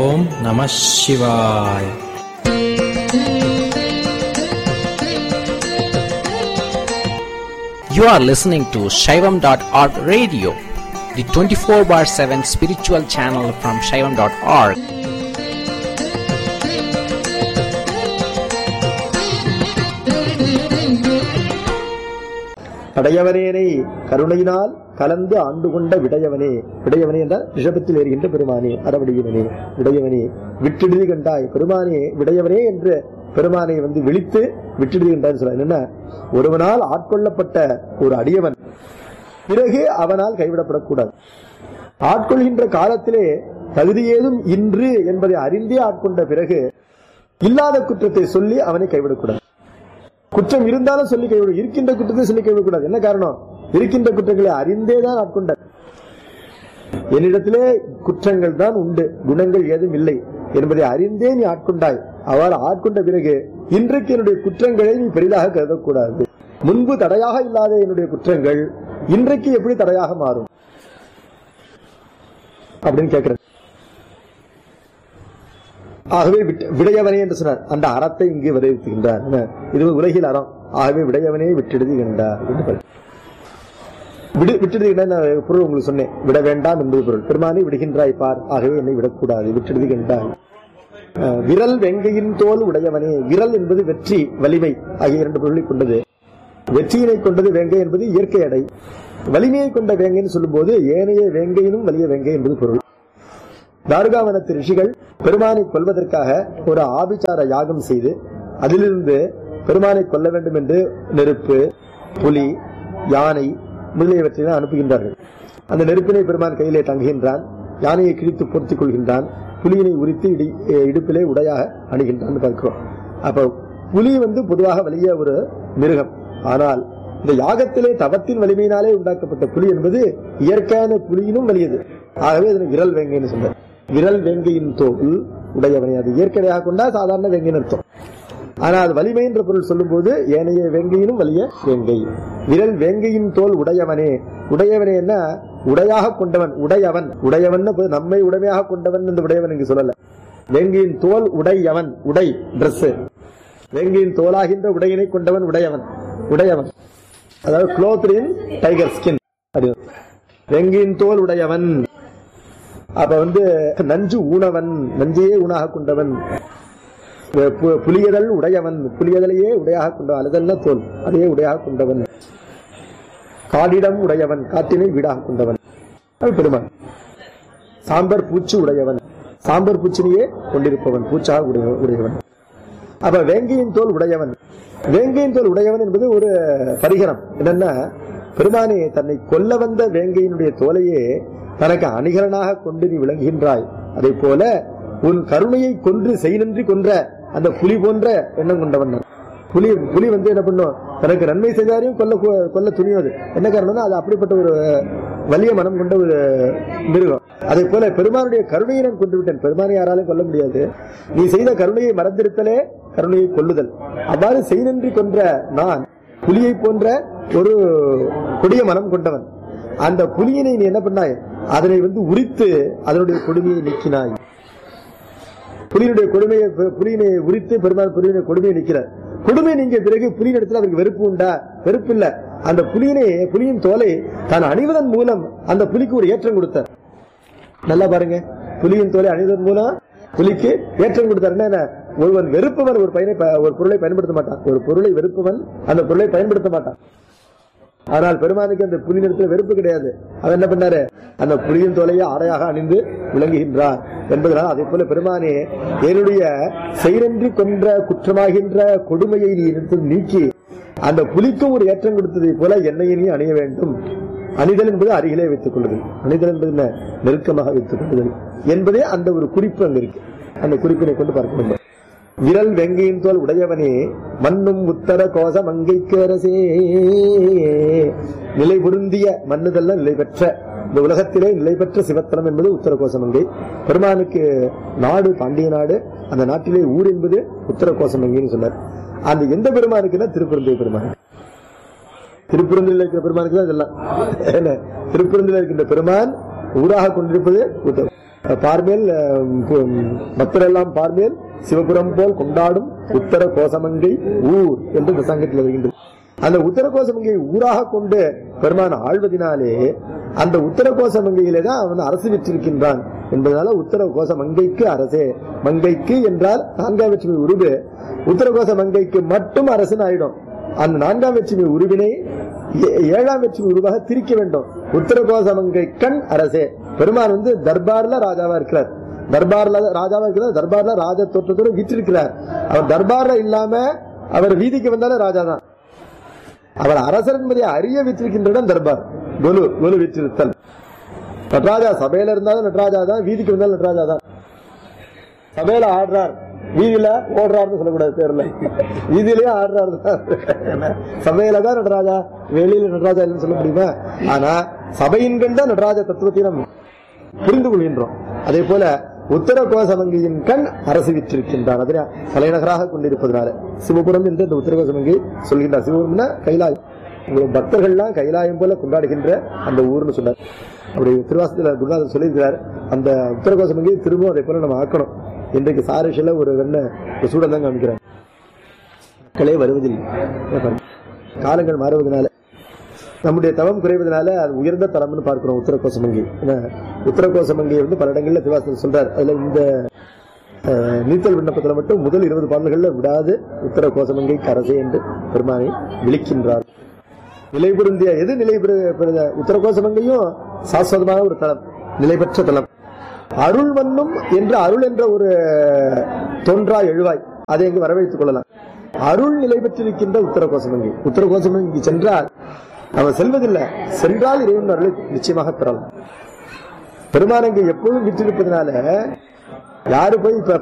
ஓம் நம சிவாய் You are listening to Shaivam.org radio, the 24 bar 7 spiritual channel from Shaivam.org. அடையவனேனை கருணையினால் கலந்து ஆண்டு கொண்ட விடையவனே விடையவனே என்றால் ரிஷபத்தில் ஏறுகின்ற பெருமானே அறவடியவனே விடையவனே விட்டிடுதி கண்டாய் பெருமானே விடையவனே என்று பெருமானை வந்து விழித்து விட்டிடுதி கண்டாய் சொல்ல என்னன்னா ஒருவனால் ஆட்கொள்ளப்பட்ட ஒரு அடியவன் பிறகு அவனால் கைவிடப்படக்கூடாது ஆட்கொள்கின்ற காலத்திலே தகுதி ஏதும் இன்று என்பதை அறிந்தே ஆட்கொண்ட பிறகு இல்லாத குற்றத்தை சொல்லி அவனை கைவிடக்கூடாது குற்றம் இருந்தாலும் சொல்லி கைவிடும் இருக்கின்ற குற்றத்தை சொல்லி கைவிடக்கூடாது என்ன காரணம் இருக்கின்ற குற்றங்களை அறிந்தே தான் ஆட்கொண்டார் என்னிடத்திலே குற்றங்கள் தான் உண்டு குணங்கள் ஏதும் இல்லை என்பதை அறிந்தே நீ ஆட்கொண்டாய் அவ்வாறு ஆட்கொண்ட பிறகு இன்றைக்கு என்னுடைய குற்றங்களை நீ பெரிதாக கருதக்கூடாது முன்பு தடையாக இல்லாத என்னுடைய குற்றங்கள் இன்றைக்கு எப்படி தடையாக மாறும் அப்படின்னு கேட்கிறேன் ஆகவே விட்டு- விடையவனே என்று சொன்னார் அந்த அறத்தை இங்கு விளைவித்துகின்றார் என்ன? இது உலகில் அறம் ஆகவே விடையவனே விட்டெழுதி கண்டார் என்று பொருள். விடு விட்டெழுதி கண்டார் நான் பொருள் உங்களுக்கு சொன்னேன் விட வேண்டாம் என்பது பொருள் பெருமானே விடுகின்றாய் பார் ஆகவே என்னை விடக்கூடாது விட்டெழுதி கண்டார் அஹ், விரல் வெங்கையின் தோல் உடையவனே விரல் என்பது வெற்றி வலிமை ஆகிய இரண்டு பொருளை கொண்டது வெற்றியினை கொண்டது வேங்கை என்பது இயற்கை அடை வலிமையை கொண்ட வேங்கைன்னு சொல்லும்போது ஏனைய வேங்கையினும் வலிய வேங்கை என்பது பொருள் தாருகாவனத்து ரிஷிகள் பெருமானை கொல்வதற்காக ஒரு ஆபிச்சார யாகம் செய்து அதிலிருந்து பெருமானை கொல்ல வேண்டும் என்று நெருப்பு புலி யானை முதலியவற்றை அனுப்புகின்றார்கள் அந்த நெருப்பினை பெருமான் கையிலே தங்குகின்றான் யானையை கிழித்து பொருத்திக் கொள்கின்றான் புலியினை உரித்து இடி இடுப்பிலே உடையாக அணுகின்றான் பார்க்கிறோம் அப்ப புலி வந்து பொதுவாக வலிய ஒரு மிருகம் ஆனால் இந்த யாகத்திலே தவத்தின் வலிமையினாலே உண்டாக்கப்பட்ட புலி என்பது இயற்கையான புலியினும் வலியது ஆகவே அதனை விரல் வேங்கைன்னு சொல்றார் விரல் வேங்கையின் தோல் உடையவனை அது இயற்கையாக கொண்டா சாதாரண வேங்கைன்னு அர்த்தம் ஆனா அது வலிமை என்ற பொருள் சொல்லும்போது ஏனைய வேங்கையினும் வலிய வேங்கை விரல் வேங்கையின் தோல் உடையவனே உடையவனே என்ன உடையாக கொண்டவன் உடையவன் உடையவன் நம்மை உடைமையாக கொண்டவன் என்று உடையவன் இங்கு சொல்லல வேங்கையின் தோல் உடையவன் உடை Dress வேங்கையின் தோலாகின்ற உடையினை கொண்டவன் உடையவன் உடையவன் அதாவது குளோத்ரின் டைகர் ஸ்கின் வெங்கியின் தோல் உடையவன் அப்ப வந்து நஞ்சு ஊனவன் நஞ்சையே ஊனாக கொண்டவன் பு- புலியதல் உடையவன் புலியதலையே உடையாக கொண்டவன் அழுதல்ல தோல் அதையே உடையாக கொண்டவன் காடிடம் உடையவன் காட்டினை வீடாக கொண்டவன் அது பெருமான் சாம்பர் பூச்சி உடையவன் சாம்பர் பூச்சினையே கொண்டிருப்பவன் பூச்சாக உடைய- உடையவன் அப்ப வேங்கையின் தோல் உடையவன் வேங்கையின் தோல் உடையவன் என்பது ஒரு பரிகரம் என்னன்னா பெருமானே தன்னை கொல்ல வந்த வேங்கையினுடைய தோலையே தனக்கு அணிகரனாக கொண்டு நீ விளங்குகின்றாய் அதே போல உன் கருணையை கொன்று செய்நின்றி கொன்ற அந்த புலி போன்ற எண்ணம் கொண்டவன் நான். புலி புலி வந்து என்ன பண்ணும் தனக்கு நன்மை செய்தாரையும் கொல்ல கொல்ல துணிவது என்ன காரணம்னா அது அப்படிப்பட்ட ஒரு வலிய மனம் கொண்ட ஒரு மிருகம் அதே போல பெருமானுடைய கருணையை நான் கொண்டு விட்டேன் பெருமானை யாராலும் கொல்ல முடியாது நீ செய்த கருணையை மறந்திருத்தலே கருணையை கொல்லுதல் அவ்வாறு செய்நின்றி கொன்ற நான் புலியை போன்ற ஒரு கொடிய மனம் கொண்டவன் அந்த புலியினை நீ என்ன பண்ணாய் அதனை வந்து உரித்து அதனுடைய கொடுமையை நீக்கினாய் புலியினுடைய கொடுமையை புலியினை உரித்து பெருமாள் புலியினுடைய கொடுமையை நிற்கிறார் கொடுமை நீங்க பிறகு புலியின் இடத்துல அவருக்கு வெறுப்பு உண்டா வெறுப்பு இல்ல அந்த புலியினை புலியின் தோலை தான் அணிவதன் மூலம் அந்த புலிக்கு ஒரு ஏற்றம் கொடுத்தார் நல்லா பாருங்க புலியின் தோலை அணிவதன் மூலம் புலிக்கு ஏற்றம் கொடுத்தார் என்ன ஒருவன் வெறுப்பவன் ஒரு பயனை ப- ஒரு பொருளை பயன்படுத்த மாட்டான் ஒரு பொருளை வெறுப்பவன் அந்த பொருளை பயன்படுத்த மாட்டான் ஆனால் பெருமானுக்கு அந்த புலி நிறத்துல வெறுப்பு கிடையாது அவன் என்ன பண்ணாரு அந்த புலியின் தோலையை ஆடையாக அணிந்து விளங்குகின்றார் என்பதனால் அதே போல பெருமானே என்னுடைய செயலன்றி கொன்ற குற்றமாகின்ற கொடுமையை நீ எடுத்து நீக்கி அந்த புலிக்கும் ஒரு ஏற்றம் கொடுத்ததை போல என்னையை நீ அணிய வேண்டும் அணிதல் என்பது அருகிலே வைத்துக் கொள்ளுதல் அணிதல் என்பது என்ன நெருக்கமாக வைத்துக் கொள்ளுதல் என்பதே அந்த ஒரு குறிப்பு அங்க இருக்கு அந்த குறிப்பினை கொண்டு பார்க்க வேண்டும் விரல் வெங்கையின் தோல் உடையவனே மண்ணும் உத்தர கோச மங்கைக்கு அரசே நிலை பொருந்திய மண்ணுதல்ல நிலை பெற்ற இந்த உலகத்திலே நிலை பெற்ற சிவத்தலம் என்பது உத்தர கோசமங்கை பெருமானுக்கு நாடு பாண்டிய நாடு அந்த நாட்டிலே ஊர் என்பது உத்தர கோசமங்கைன்னு சொன்னார் அந்த எந்த பெருமானுக்குன்னா திருப்பெருந்தை பெருமான் திருப்பெருந்தில் இருக்கிற பெருமானுக்கு தான் இதெல்லாம் என்ன திருப்பெருந்தில் இருக்கின்ற பெருமான் ஊராக கொண்டிருப்பது உத்தர பார்மேல் அஹ், கு- பக்தரெல்லாம் பார்மேல் சிவபுரம் போல் கொண்டாடும் உத்தர கோசமங்கை ஊர் என்று இந்த சங்கத்தில் வருகின்றது அந்த உத்தர கோசமங்கை ஊராக கொண்டு பெருமான் ஆழ்வதினாலே அந்த உத்தர கோசமங்கையிலே தான் அவன் அரசு பெற்றிருக்கின்றான் என்பதனால உத்தர கோச மங்கைக்கு அரசே மங்கைக்கு என்றால் நான்காம் வெற்றுமை உருவு உத்தர கோச மங்கைக்கு மட்டும் அரசன் ஆயிடும் அந்த நான்காம் வெற்றுமை உருவினை ஏ- ஏழாம் வெற்றுமை உருவாக திரிக்க வேண்டும் உத்தரகோச மங்கை கண் அரசே பெருமான் வந்து தர்பார்ல ராஜாவா இருக்கிறார் தர்பார்ல ராஜாவா இருக்கிறார் தர்பார்ல ராஜ தோற்றத்தோட விற்றிருக்கிறார் அவர் தர்பார்ல இல்லாம அவர் வீதிக்கு வந்தாலே ராஜா தான் அவர் அரசர் என்பதை அறிய விற்றிருக்கின்ற இடம் தர்பார் கொலு கொலு விற்றிருத்தல் நடராஜா சபையில இருந்தாலும் நடராஜா தான் வீதிக்கு வந்தாலும் நடராஜா தான் சபையில ஆடுறார் வீதியில ஓடுறாருன்னு சொல்லக்கூடாது பேர்ல வீதியிலேயே ஆடுறாரு தான் சபையில தான் நடராஜா வெளியில நடராஜா இல்லைன்னு சொல்ல முடியுமா ஆனா சபையின் கண்ட நடராஜ தத்துவத்தை நாம் புரிந்து கொள்கின்றோம் அதே போல உத்தர கோசமங்கியின் கண் அரசு விற்றிருக்கின்றான் அதனை தலைநகராக கொண்டிருப்பதனால சிவபுரம் என்று இந்த உத்தர கோசமங்கி சொல்கின்றார் சிவபுரம்னா கைலாயம் உங்களுக்கு பக்தர்கள்லாம் கைலாயம் போல கொண்டாடுகின்ற அந்த ஊர்னு சொன்னார் அப்படி திருவாசத்துல குருநாதர் சொல்லியிருக்கிறார் அந்த உத்தர கோசமங்கி திரும்பவும் அதே போல நம்ம ஆக்கணும் இன்றைக்கு சாரிஷில ஒரு வெண்ண ஒரு சூழல் தான் காமிக்கிறார் மக்களே வருவதில்லை என்ன பாருங்க. காலங்கள் மாறுவதனால நம்முடைய தவம் குறைவதனால அது உயர்ந்த தலம்னு பார்க்கிறோம் உத்தரகோசமங்கி ஏன்னா உத்தரகோசமங்கியை வந்து பல இடங்கள்ல திருவாசகம் சொல்றார் அதுல இந்த அஹ், நீத்தல் விண்ணப்பத்துல மட்டும் முதல் இருபது பாடல்கள்ல விடாது உத்தர கோசமங்கை அரசே என்று பெருமானை விழிக்கின்றார் நிலை பொருந்திய எது நிலை பெறு- பெறுத உத்தர கோசமங்கையும் சாஸ்வதமான ஒரு தலம் நிலை பெற்ற தலம் அருள் வண்ணும் என்று அருள் என்ற ஒரு தோன்றா எழுவாய் அதை இங்கு வரவழைத்துக் கொள்ளலாம் அருள் நிலை பெற்றிருக்கின்ற உத்தர கோசமங்கை உத்தர கோசமங்கி சென்றால் அவன் செல்வதில்லை சென்றால் இறைவன் அருளை நிச்சயமாக பெறலாம் பெருமானங்கை எப்பொழுதும் விற்றிருப்பதனால யாரு போய் இப்ப